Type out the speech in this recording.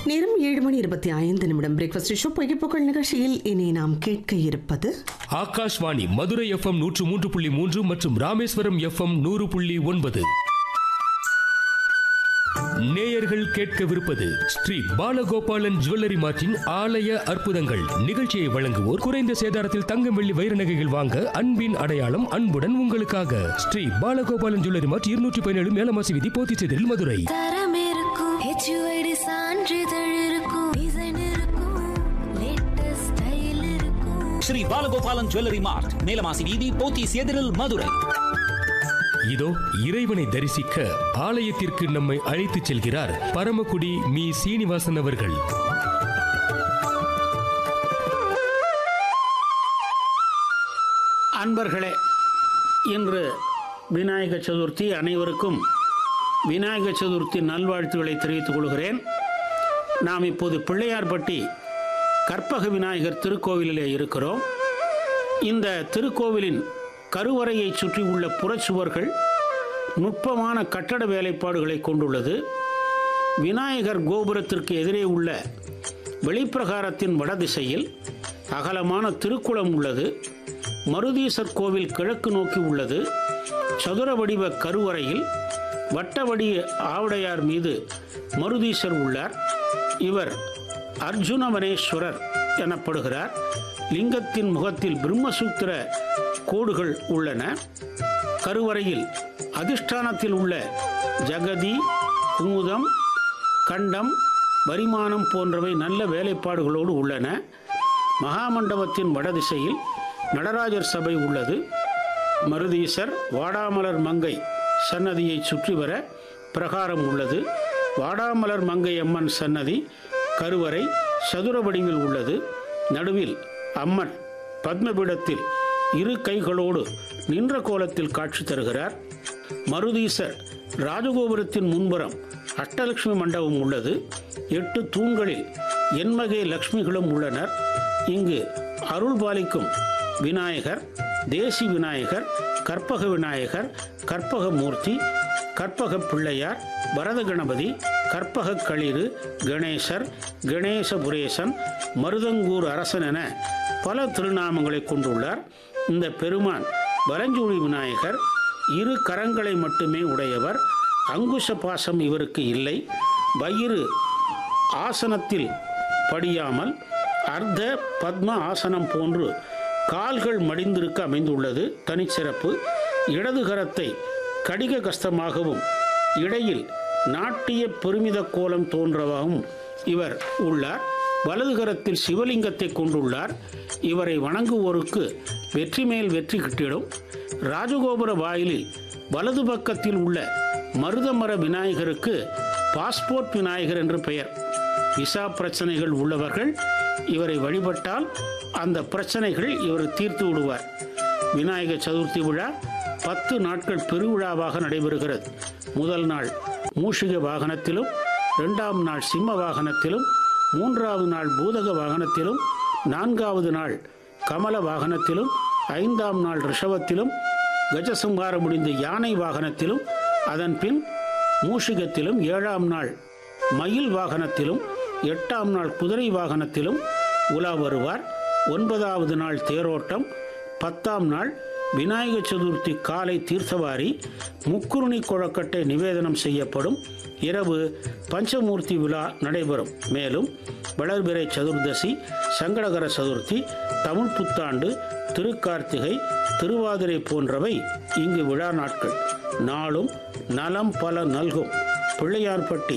நேரம் ஏழு மணி இருபத்தி ஐந்து நிமிடம் பிரேக்ஃபாஸ்ட் ஷோ புகைப்புகள் நிகழ்ச்சியில் இனி நாம் கேட்க இருப்பது ஆகாஷ்வாணி மதுரை எஃப்எம் நூற்று மூன்று புள்ளி மூன்று மற்றும் ராமேஸ்வரம் எஃப்எம் நூறு புள்ளி ஒன்பது நேயர்கள் கேட்கவிருப்பது ஸ்ரீ பாலகோபாலன் ஜுவல்லரி மார்ட்டின் ஆலய அற்புதங்கள் நிகழ்ச்சியை வழங்குவோர் குறைந்த சேதாரத்தில் தங்கம் வெள்ளி வைர நகைகள் வாங்க அன்பின் அடையாளம் அன்புடன் உங்களுக்காக ஸ்ரீ பாலகோபாலன் ஜுவல்லரி மார்ட் இருநூற்றி பதினேழு மேலமாசி விதி போத்திச்செதில் மதுரை தரம் இருக்கும் ஹெச்யூஐடி சான்றிதழ் இருக்கும் டிசைன் இருக்கும் லேட்டஸ்ட் ஸ்டைல் இருக்கும் ஸ்ரீ பாலகோபாலன் ஜுவல்லரி மார்ட் மேலமாசி வீதி போத்தீஸ் எதிரில் மதுரை இதோ இறைவனை தரிசிக்க ஆலயத்திற்கு நம்மை அழைத்துச் செல்கிறார் பரமக்குடி மீ சீனிவாசன் அவர்கள் அன்பர்களே இன்று விநாயக சதுர்த்தி அனைவருக்கும் விநாயக சதுர்த்தி நல்வாழ்த்துக்களை தெரிவித்துக் கொள்கிறேன் நாம் இப்போது பிள்ளையார்பட்டி கற்பக விநாயகர் திருக்கோவிலிலே இருக்கிறோம் இந்த திருக்கோவிலின் கருவறையை சுற்றி உள்ள புறச்சுவர்கள் நுட்பமான கட்டட வேலைப்பாடுகளை கொண்டுள்ளது விநாயகர் கோபுரத்திற்கு எதிரே உள்ள வெளிப்பிரகாரத்தின் வடதிசையில் அகலமான திருக்குளம் உள்ளது மருதீசர் கோவில் கிழக்கு நோக்கி உள்ளது சதுர வடிவ கருவறையில் வட்ட வடிவ ஆவுடையார் மீது மருதீசர் உள்ளார் இவர் அர்ஜுனவனேஸ்வரர் எனப்படுகிறார் லிங்கத்தின் முகத்தில் பிரம்மசூத்திர கோடுகள் உள்ளன கருவறையில் அதிஷ்டானத்தில் உள்ள ஜகதி குமுதம் கண்டம் வரிமானம் போன்றவை நல்ல வேலைப்பாடுகளோடு உள்ளன மகாமண்டபத்தின் வடதிசையில் நடராஜர் சபை உள்ளது மருதீசர் வாடாமலர் மங்கை சன்னதியை சுற்றி வர பிரகாரம் உள்ளது வாடாமலர் மங்கை அம்மன் சன்னதி கருவறை சதுர வடிவில் உள்ளது நடுவில் அம்மன் பத்மபீடத்தில் இரு கைகளோடு நின்ற கோலத்தில் காட்சி தருகிறார் மருதீசர் ராஜகோபுரத்தின் முன்புறம் அஷ்டலட்சுமி மண்டபம் உள்ளது எட்டு தூண்களில் எண்மகை லக்ஷ்மிகளும் உள்ளனர் இங்கு அருள் பாலிக்கும் விநாயகர் தேசி விநாயகர் கற்பக விநாயகர் கற்பகமூர்த்தி கற்பக பிள்ளையார் பரத கணபதி கற்பக களிறு கணேசர் கணேசபுரேசன் மருதங்கூர் அரசன் என பல திருநாமங்களை கொண்டுள்ளார் இந்த பெருமான் வலஞ்சூழி விநாயகர் இரு கரங்களை மட்டுமே உடையவர் அங்குச பாசம் இவருக்கு இல்லை வயிறு ஆசனத்தில் படியாமல் அர்த்த பத்ம ஆசனம் போன்று கால்கள் மடிந்திருக்க அமைந்துள்ளது தனிச்சிறப்பு இடது கரத்தை கடிக கஸ்தமாகவும் இடையில் நாட்டிய பெருமித கோலம் தோன்றவாகவும் இவர் உள்ளார் வலது கரத்தில் சிவலிங்கத்தை கொண்டுள்ளார் இவரை வணங்குவோருக்கு வெற்றி மேல் வெற்றி கிட்டிடும் ராஜகோபுர வாயிலில் வலது பக்கத்தில் உள்ள மருதமர விநாயகருக்கு பாஸ்போர்ட் விநாயகர் என்று பெயர் விசா பிரச்சனைகள் உள்ளவர்கள் இவரை வழிபட்டால் அந்த பிரச்சனைகள் இவர் தீர்த்து விடுவார் விநாயக சதுர்த்தி விழா பத்து நாட்கள் பெருவிழாவாக நடைபெறுகிறது முதல் நாள் மூஷிக வாகனத்திலும் இரண்டாம் நாள் சிம்ம வாகனத்திலும் மூன்றாவது நாள் பூதக வாகனத்திலும் நான்காவது நாள் கமல வாகனத்திலும் ஐந்தாம் நாள் ரிஷபத்திலும் கஜசம்ஹாரம் முடிந்த யானை வாகனத்திலும் அதன் பின் மூஷிகத்திலும் ஏழாம் நாள் மயில் வாகனத்திலும் எட்டாம் நாள் குதிரை வாகனத்திலும் உலா வருவார் ஒன்பதாவது நாள் தேரோட்டம் பத்தாம் நாள் விநாயக சதுர்த்தி காலை தீர்த்தவாரி முக்குருணி குழக்கட்டை நிவேதனம் செய்யப்படும் இரவு பஞ்சமூர்த்தி விழா நடைபெறும் மேலும் வளர்பிறை சதுர்தசி சங்கடகர சதுர்த்தி தமிழ் புத்தாண்டு திருக்கார்த்திகை திருவாதிரை போன்றவை இங்கு விழா நாட்கள் நாளும் நலம் பல நல்கும் பிள்ளையார்பட்டி